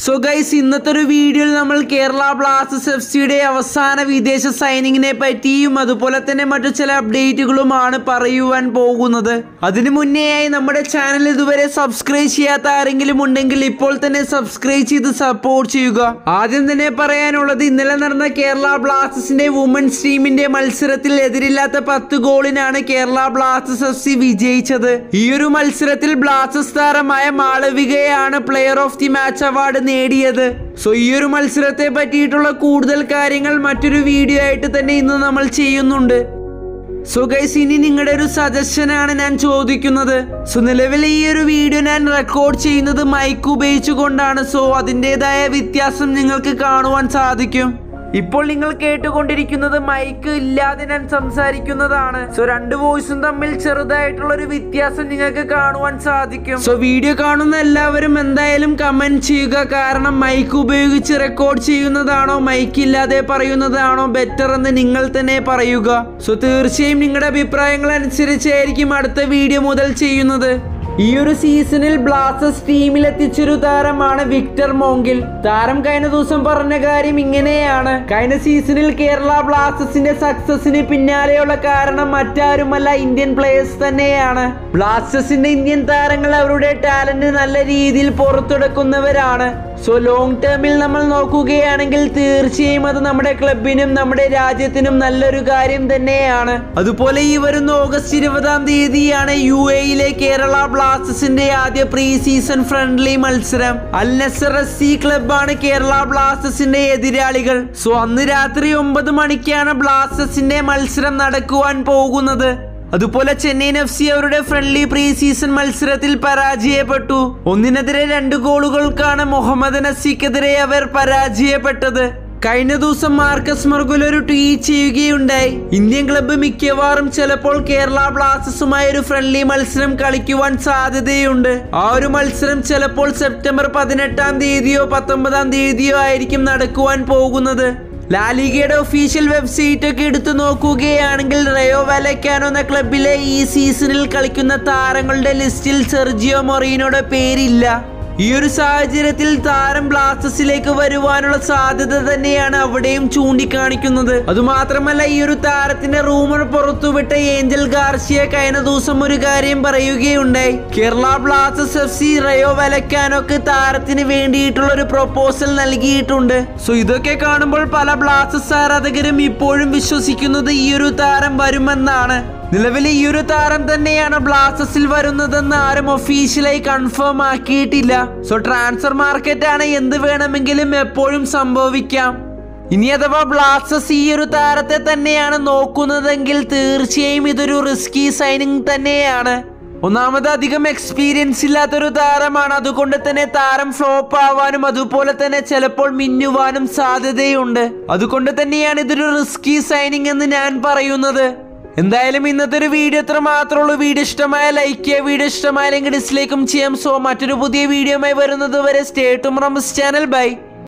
so guys ഇന്നത്തെ ഒരു വീഡിയോയിൽ നമ്മൾ കേരള ബ്ലാസ്റ്റേഴ്സ് എഫ് സിയുടെ അവസാന വിദേശ സൈനിങ്ങിനെ പറ്റിയും അതുപോലെ തന്നെ മറ്റു ചില അപ്ഡേറ്റുകളുമാണ് പറയുവാൻ പോകുന്നത് അതിനു മുന്നേയായി നമ്മുടെ ചാനൽ ഇതുവരെ സബ്സ്ക്രൈബ് ചെയ്യാത്ത ആരെങ്കിലും ഉണ്ടെങ്കിൽ ഇപ്പോൾ തന്നെ സബ്സ്ക്രൈബ് ചെയ്ത് സപ്പോർട്ട് ചെയ്യുക ആദ്യം തന്നെ പറയാനുള്ളത് ഇന്നലെ നടന്ന കേരള ബ്ലാസ്റ്റേഴ്സിന്റെ വുമൻസ് ടീമിന്റെ മത്സരത്തിൽ എതിരില്ലാത്ത പത്ത് ഗോളിനാണ് കേരള ബ്ലാസ്റ്റേഴ്സ് എഫ് സി വിജയിച്ചത് ഈ ഒരു മത്സരത്തിൽ ബ്ലാസ്റ്റേഴ്സ് താരമായ മാളവികയാണ് player of the match award നേടിയത് സോ ഈ ഒരു മത്സരത്തെ പറ്റിയിട്ടുള്ള കൂടുതൽ കാര്യങ്ങൾ മറ്റൊരു വീഡിയോ ആയിട്ട് തന്നെ ഇന്ന് നമ്മൾ ചെയ്യുന്നുണ്ട് സോ ഗൈസ് ഇനി നിങ്ങളുടെ ഒരു സജഷനാണ് ഞാൻ ചോദിക്കുന്നത് സോ നിലവിൽ ഈ ഒരു വീഡിയോ ഞാൻ റെക്കോർഡ് ചെയ്യുന്നത് മൈക്ക് ഉപയോഗിച്ചുകൊണ്ടാണ് സോ അതിൻ്റെതായ വ്യത്യാസം നിങ്ങൾക്ക് കാണുവാൻ സാധിക്കും ഇപ്പോൾ നിങ്ങൾ കേട്ടുകൊണ്ടിരിക്കുന്നത് മൈക്ക് ഇല്ലാതെ ഞാൻ സംസാരിക്കുന്നതാണ് സോ രണ്ട് വോയിസും തമ്മിൽ ചെറുതായിട്ടുള്ള ഒരു വ്യത്യാസം നിങ്ങൾക്ക് കാണുവാൻ സാധിക്കും സോ വീഡിയോ കാണുന്ന എല്ലാവരും എന്തായാലും കമന്റ് ചെയ്യുക കാരണം മൈക്ക് ഉപയോഗിച്ച് റെക്കോർഡ് ചെയ്യുന്നതാണോ മൈക്ക് ഇല്ലാതെ പറയുന്നതാണോ ബെറ്റർ എന്ന് നിങ്ങൾ തന്നെ പറയുക സോ തീർച്ചയായും നിങ്ങളുടെ അഭിപ്രായങ്ങൾ അനുസരിച്ചായിരിക്കും അടുത്ത വീഡിയോ മുതൽ ചെയ്യുന്നത് ഈ ഒരു സീസണിൽ ബ്ലാസ്റ്റേഴ്സ് ടീമിൽ എത്തിച്ചൊരു താരമാണ് വിക്ടർ മോങ്കിൽ താരം കഴിഞ്ഞ ദിവസം പറഞ്ഞ കാര്യം ഇങ്ങനെയാണ് കഴിഞ്ഞ സീസണിൽ കേരള ബ്ലാസ്റ്റേഴ്സിന്റെ സക്സസിന് പിന്നാലെയുള്ള കാരണം മറ്റാരുമല്ല ഇന്ത്യൻ പ്ലേയേഴ്സ് തന്നെയാണ് ബ്ലാസ്റ്റേഴ്സിന്റെ ഇന്ത്യൻ താരങ്ങൾ അവരുടെ ടാലന്റ് നല്ല രീതിയിൽ പുറത്തെടുക്കുന്നവരാണ് സോ ലോങ് ടേമിൽ നമ്മൾ നോക്കുകയാണെങ്കിൽ തീർച്ചയായും അത് നമ്മുടെ ക്ലബിനും നമ്മുടെ രാജ്യത്തിനും നല്ലൊരു കാര്യം തന്നെയാണ് അതുപോലെ ഈ വരുന്ന ഓഗസ്റ്റ് ഇരുപതാം തീയതിയാണ് യു എയിലെ കേരള ബ്ലാസ്റ്റേഴ്സിന്റെ ആദ്യ പ്രീ സീസൺ ഫ്രണ്ട്ലി മത്സരം അൽ നസർ എസ് സി ക്ലബാണ് കേരള ബ്ലാസ്റ്റേഴ്സിന്റെ എതിരാളികൾ സോ അന്ന് രാത്രി ഒമ്പത് മണിക്കാണ് ബ്ലാസ്റ്റേഴ്സിന്റെ മത്സരം നടക്കുവാൻ പോകുന്നത് അതുപോലെ ചെന്നൈയിൻ എഫ് സി അവരുടെ ഫ്രണ്ട്ലി പ്രീ സീസൺ മത്സരത്തിൽ പരാജയപ്പെട്ടു ഒന്നിനെതിരെ രണ്ട് ഗോളുകൾക്കാണ് മുഹമ്മദ് നസിക്കെതിരെ അവർ പരാജയപ്പെട്ടത് കഴിഞ്ഞ ദിവസം മാർക്കസ് മർഗുൽ ഒരു ട്വീറ്റ് ചെയ്യുകയുണ്ടായി ഇന്ത്യൻ ക്ലബ്ബ് മിക്കവാറും ചിലപ്പോൾ കേരള ബ്ലാസ്റ്റേഴ്സുമായി ഒരു ഫ്രണ്ട്ലി മത്സരം കളിക്കുവാൻ സാധ്യതയുണ്ട് ആ ഒരു മത്സരം ചിലപ്പോൾ സെപ്റ്റംബർ പതിനെട്ടാം തീയതിയോ പത്തൊമ്പതാം തീയതിയോ ആയിരിക്കും നടക്കുവാൻ പോകുന്നത് ലാലിഗയുടെ ഒഫീഷ്യൽ വെബ്സൈറ്റ് ഒക്കെ എടുത്തു നോക്കുകയാണെങ്കിൽ റയോ വാലക്കാനോ എന്ന ക്ലബിലെ ഈ സീസണിൽ കളിക്കുന്ന താരങ്ങളുടെ ലിസ്റ്റിൽ സെർജിയോ മൊറീനോയുടെ പേരില്ല ഈ ഒരു സാഹചര്യത്തിൽ താരം ബ്ലാസ്റ്റേഴ്സിലേക്ക് വരുവാനുള്ള സാധ്യത തന്നെയാണ് അവിടെയും ചൂണ്ടിക്കാണിക്കുന്നത് അതുമാത്രമല്ല ഈ ഒരു താരത്തിന്റെ റൂമർ പുറത്തുവിട്ട ഏഞ്ചൽ ഗാർഷിയ കഴിഞ്ഞ ദിവസം ഒരു കാര്യം പറയുകയുണ്ടായി Kerala Blasters F C Rayo വലക്കാനൊക്കെ താരത്തിന് വേണ്ടിയിട്ടുള്ള ഒരു പ്രൊപ്പോസൽ നൽകിയിട്ടുണ്ട് സോ ഇതൊക്കെ കാണുമ്പോൾ പല ബ്ലാസ്റ്റേഴ്സ് ആരാധകരും ഇപ്പോഴും വിശ്വസിക്കുന്നത് ഈ ഒരു താരം വരുമെന്നാണ് നിലവിൽ ഈ ഒരു താരം തന്നെയാണ് ബ്ലാസ്റ്റേഴ്സിൽ വരുന്നതെന്ന് ആരും ഒഫീഷ്യലായി കൺഫേം ആക്കിയിട്ടില്ല സോ ട്രാൻസ്ഫർ മാർക്കറ്റ് ആണ് എന്ത് വേണമെങ്കിലും എപ്പോഴും സംഭവിക്കാം ഇനി അഥവാ ബ്ലാസ്റ്റേഴ്സ് ഈ ഒരു താരത്തെ തന്നെയാണ് നോക്കുന്നതെങ്കിൽ തീർച്ചയായും ഇതൊരു റിസ്കി സൈനിങ് തന്നെയാണ് ഒന്നാമത് അധികം എക്സ്പീരിയൻസ് ഇല്ലാത്തൊരു താരമാണ് അതുകൊണ്ട് തന്നെ താരം ഫ്ലോപ്പ് ആവാനും അതുപോലെ തന്നെ ചിലപ്പോൾ മിന്നുവാനും സാധ്യതയുണ്ട് അതുകൊണ്ട് തന്നെയാണ് ഇതൊരു റിസ്കി സൈനിങ് എന്ന് ഞാൻ പറയുന്നത് എന്തായാലും ഇന്നത്തെ ഒരു വീഡിയോ ഇത്ര മാത്രമേ ഉള്ളൂ വീഡിയോ ഇഷ്ടമായ ലൈക്ക് ചെയ്യുക വീഡിയോ ഇഷ്ടമായില്ലെങ്കിൽ ഡിസ്ലൈക്കും ചെയ്യാം സോ മറ്റൊരു പുതിയ വീഡിയോയുമായി വരുന്നത് വരെ സ്റ്റേ ടു റംസ് ചാനൽ ബൈ